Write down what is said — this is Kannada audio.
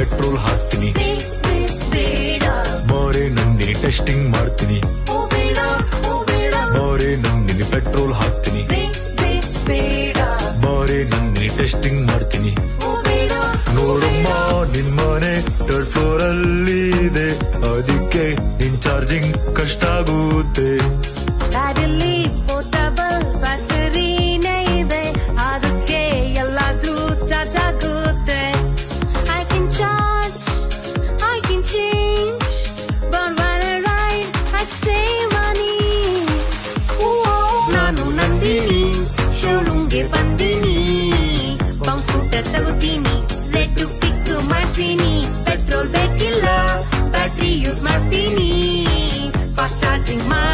ಪೆಟ್ರೋಲ್ ಹಾಕ್ತೀನಿ ಬಾರೆ ನಂದಿನಿ ಟೆಸ್ಟಿಂಗ್ ಮಾಡ್ತೀನಿ ಬಾರೆ ನಂದಿನಿ ಪೆಟ್ರೋಲ್ ಹಾಕ್ತೀನಿ ಬಾರೆ ನಂದಿನಿ ಟೆಸ್ಟಿಂಗ್ ಮಾಡ್ತೀನಿ ನೋಡಮ್ಮ ನಿನ್ ಮನೆ ಥರ್ಡ್ ಫ್ಲೋರ್ ಅಲ್ಲಿ ಇದೆ ಅದಕ್ಕೆ ನಿನ್ ಚಾರ್ಜಿಂಗ್ ಕಷ್ಟ ಆಗುತ್ತೆ ಗಾಡಿಲಿ ಪೋರ್ಟಬಲ್ ಬ್ಯಾಟರಿನೇ ಇದೆ ಅದಕ್ಕೆ ಎಲ್ಲಾದ್ರೂ ಚಾರ್ಜ್ ಆಗುತ್ತೆ I can charge I can change but when I ride I save money ನಾನು ನಂದಿನಿ ಶೋರೂಮ್ಗೆ ಬಂದೀನಿ ಬಾಂಬ್ ಸ್ಕೂಟರ್ ತಗೋತೀನಿ ರೆಡ್ ಪಿಕ್ ಮಾಡ್ತೀನಿ ಪೆಟ್ರೋಲ್ ಬೇಕಿಲ್ಲ ಬ್ಯಾಟ್ರಿ ಯೂಸ್ ಮಾಡ್ತೀನಿ ಫಾಸ್ಟ್ ಚಾರ್ಜಿಂಗ್ ಮಾಡಿ